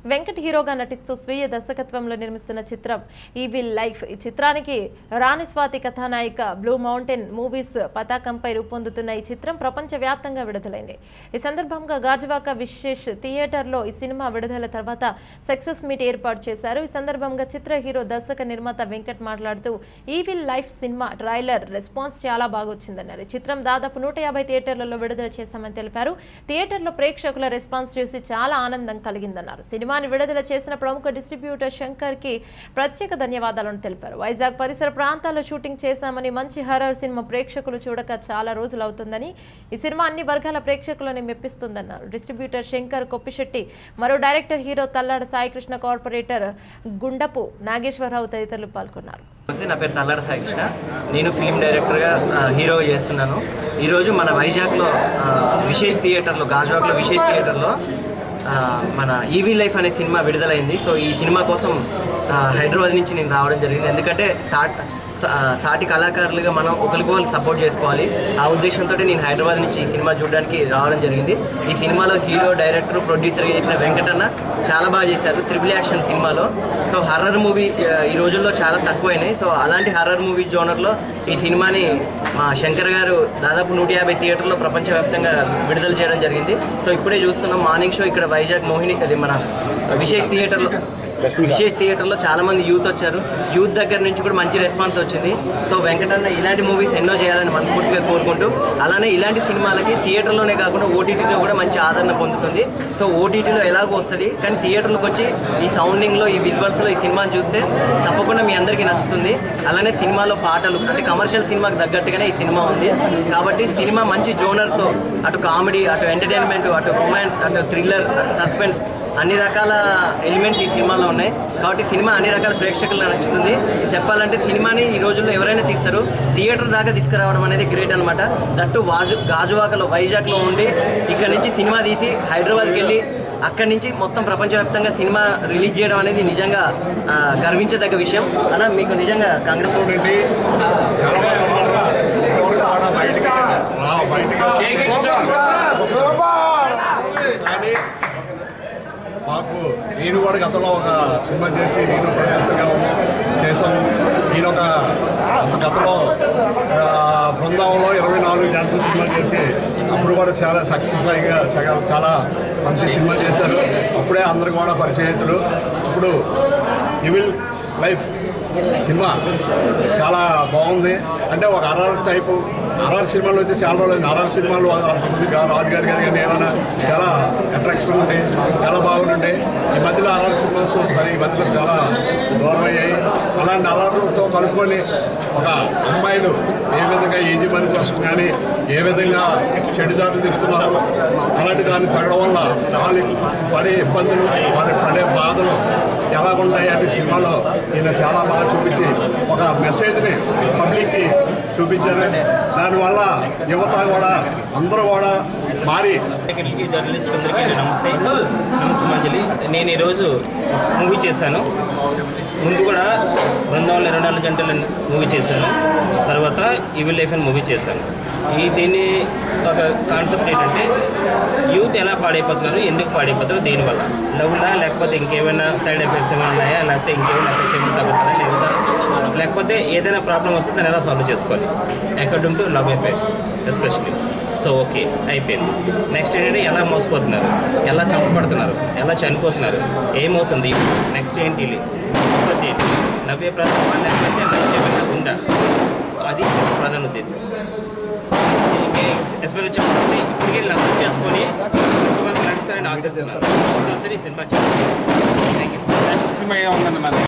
వెంకట్ హీరోగా నటిస్తూ స్వీయ దర్శకత్వంలో నిర్మిస్తున్న చిత్రం ఈ విల్ లైఫ్ ఈ చిత్రానికి రాణి స్వాతి కథానాయిక బ్లూ మౌంటైన్ మూవీస్ పతాకంపై రూపొందుతున్న ఈ చిత్రం ప్రపంచవ్యాప్తంగా విడుదలైంది ఈ సందర్భంగా గాజువాక విశేష్ థియేటర్లో ఈ సినిమా విడుదల తర్వాత సక్సెస్ మీట్ ఏర్పాటు చేశారు ఈ సందర్భంగా చిత్ర హీరో దర్శక నిర్మాత వెంకట్ మాట్లాడుతూ ఈ విల్ లైఫ్ సినిమా ట్రైలర్ రెస్పాన్స్ చాలా బాగా వచ్చిందన్నారు ఈ చిత్రం దాదాపు నూట యాభై థియేటర్లలో విడుదల చేశామని తెలిపారు థియేటర్లో ప్రేక్షకుల రెస్పాన్స్ చూసి చాలా ఆనందం కలిగిందన్నారు సినిమాని విడుదల చేసిన ప్రముఖ డిస్ట్రిబ్యూటర్ శంకర్ కి ప్రత్యేక ధన్యవాదాలను తెలిపారు వైజాగ్ పరిసర ప్రాంతాల్లో షూటింగ్ చేశామని మంచి హర్రర్ సినిమా ప్రేక్షకులు చూడక చాలా రోజులు అవుతుందని ఈ సినిమా అన్ని వర్గాల ప్రేక్షకులను మెప్పిస్తుందన్నారు డిస్ట్రిబ్యూటర్ శంకర్ కొప్పిశెట్టి మరో director hero Thallada Saikrishna corporator Gundapu Nageswararao తదితరులు పాల్గొన్నారు నమస్తే నా పేరు తల్లాడ సాయికృష్ణ నేను ఫిలిం డైరెక్టర్గా ఆ, హీరోగా చేస్తున్నాను ఈరోజు మన వైజాగ్లో ఆ, విశేష్ థియేటర్లో గాజువాక్లో విశేష్ థియేటర్లో ఆ, మన ఈవీ లైఫ్ అనే సినిమా విడుదలైంది సో ఈ సినిమా కోసం ఆ, హైదరాబాద్ నుంచి నేను రావడం జరిగింది ఎందుకంటే థాట్ సా- సాటి కళాకారులుగా మనం ఒకరికొకరు సపోర్ట్ చేసుకోవాలి ఆ ఉద్దేశంతో నేను హైదరాబాద్ నుంచి ఈ సినిమా చూడడానికి రావడం జరిగింది ఈ సినిమాలో హీరో డైరెక్టర్ ప్రొడ్యూసర్గా చేసిన వెంకటన్న చాలా బాగా చేశారు త్రిబుల్ యాక్షన్ సినిమాలో సో హర్రర్ మూవీ ఈ రోజుల్లో చాలా తక్కువైనాయి సో అలాంటి హర్రర్ మూవీ జోనర్లో ఈ సినిమాని మా శంకర్ గారు దాదాపు నూట యాభై థియేటర్లో ప్రపంచవ్యాప్తంగా విడుదల చేయడం జరిగింది సో ఇప్పుడే చూస్తున్నాం మార్నింగ్ షో ఇక్కడ వైజాగ్ మోహిని అది మన విశేష్ థియేటర్లో విశేష్ థియేటర్లో చాలా మంది యూత్ వచ్చారు యూత్ దగ్గర నుంచి కూడా మంచి రెస్పాన్స్ వచ్చింది సో వెంకటన్న ఇలాంటి మూవీస్ ఎన్నో చేయాలని మనస్ఫూర్తిగా కోరుకుంటూ అలానే ఇలాంటి సినిమాలకి థియేటర్లోనే కాకుండా ఓటీటీలో కూడా మంచి ఆదరణ పొందుతుంది సో ఓటీటీలో ఎలాగో వస్తుంది కానీ థియేటర్లకు వచ్చి ఈ సౌండింగ్లో ఈ విజువల్స్లో ఈ సినిమాని చూస్తే తప్పకుండా మీ అందరికీ నచ్చుతుంది అలానే సినిమాలో పాటలు అంటే కమర్షియల్ సినిమాకి తగ్గట్టుగానే ఈ సినిమా ఉంది కాబట్టి సినిమా మంచి జోనర్తో అటు కామెడీ అటు ఎంటర్టైన్మెంట్ అటు రొమాన్స్ అటు థ్రిల్లర్ అటు సస్పెన్స్ అన్ని రకాల ఎలిమెంట్స్ ఈ సినిమాలో ఉన్నాయి కాబట్టి సినిమా అన్ని రకాల ప్రేక్షకులకు నచ్చుతుంది చెప్పాలంటే సినిమాని ఈ రోజుల్లో ఎవరైనా తీస్తారు థియేటర్ దాకా తీసుకురావడం అనేది గ్రేట్ అనమాట దట్టు వాజు గాజువాకలో వైజాగ్లో ఉండి ఇక్కడ నుంచి సినిమా తీసి హైదరాబాద్కి వెళ్ళి అక్కడి నుంచి మొత్తం ప్రపంచవ్యాప్తంగా సినిమా రిలీజ్ చేయడం అనేది నిజంగా ఆ, గర్వించదగ్గ విషయం అలా మీకు నిజంగా కాంగ్రెస్ నుండి చాలా మంది ఉన్నారు ఇంతవరకు ఆడ బయటికి రా బయటికి కానీ మాకు నేను కూడా గతంలో ఒక సినిమా చేసి నేను ప్రొడ్యూసర్గా ఉన్నాను చేశాను నేను ఒక ఒక గతంలో ఆ, బృందావనంలో ఇరవై నాలుగు గంటల సినిమా చేసి అప్పుడు కూడా చాలా సక్సెస్ అయ్యి సగం చాలా మంచి సినిమా చేశారు అప్పుడే అందరు కూడా పరిచయితులు ఇప్పుడు ఇవిల్ లైఫ్ సినిమా చాలా బాగుంది అంటే ఒక అర్రర్ టైపు అర్రర్ సినిమాలు వచ్చి చాలా రోజులు అర్రర్ సినిమాలు అంతకుముందు గా- రాజు గారి గారి కానీ ఏమైనా చాలా అట్రాక్షన్ ఉంటాయి చాలా బాగుంటుండే ఈ మధ్యలో అర్రర్ సినిమాస్ మరి ఈ మధ్యలో చాలా దూరం అయ్యాయి అలాంటి అర్రర్తో కలుపుకొని ఒక అమ్మాయిలు ఏ విధంగా ఏజీ పని కోసం కానీ ఏ విధంగా చెడుదారులు తిరుగుతున్నారు అలాంటి దాన్ని పడడం వల్ల వాళ్ళు పడే ఇబ్బందులు వారి పడే బాధలు ఎలా ఉంటాయి అనే సినిమాలో ఈయన చాలా బాగా చూపించి ఒక మెసేజ్ని పబ్లిక్కి చూపించారు దానివల్ల యువత కూడా అందరూ కూడా మారి విలేకరులకి జర్నలిస్ట్ అందరికీ నమస్తే నమస్తే మంజలి నేను ఈరోజు మూవీ చేశాను ముందు కూడా బృందావనం ఇరవై నాలుగు గంటల మూవీ చేశాను తర్వాత ఈవిల్ లైఫ్ అని మూవీ చేశాను ఈ దీన్ని ఒక కాన్సెప్ట్ ఏంటంటే యూత్ ఎలా పాడైపోతున్నారు ఎందుకు పాడైపోతారు దేనివల్ల లవ్లా లేకపోతే ఇంకేమైనా సైడ్ ఎఫెక్ట్స్ ఏమైనా ఉన్నాయా లేకపోతే ఇంకేమైనా ఎఫెక్ట్ ఏమైనా తగ్గుతారా లేదా లేకపోతే ఏదైనా ప్రాబ్లం వస్తే దాన్ని ఎలా సాల్వ్ చేసుకోవాలి according to love effect especially so okay అయిపోయింది నెక్స్ట్ ఏంటంటే ఎలా మోసపోతున్నారు ఎలా చంపబడుతున్నారు ఎలా చనిపోతున్నారు ఏమవుతుంది నెక్స్ట్ ఏంటి సత్య ఏంటి నవ్వే ప్రధాన లేకపోతే లైఫ్ ఏమైనా ఉందా అది సినిమా ప్రధాన ఉద్దేశం ఎస్పెషల్ చెప్పాలంటే ఇప్పటికే అర్థం చేసుకొని మంచి వాళ్ళు నడుస్తారని ఆశిస్తున్నాను ఈ సినిమా చేస్తాను థ్యాంక్ యూ సినిమా ఏముందండి మరి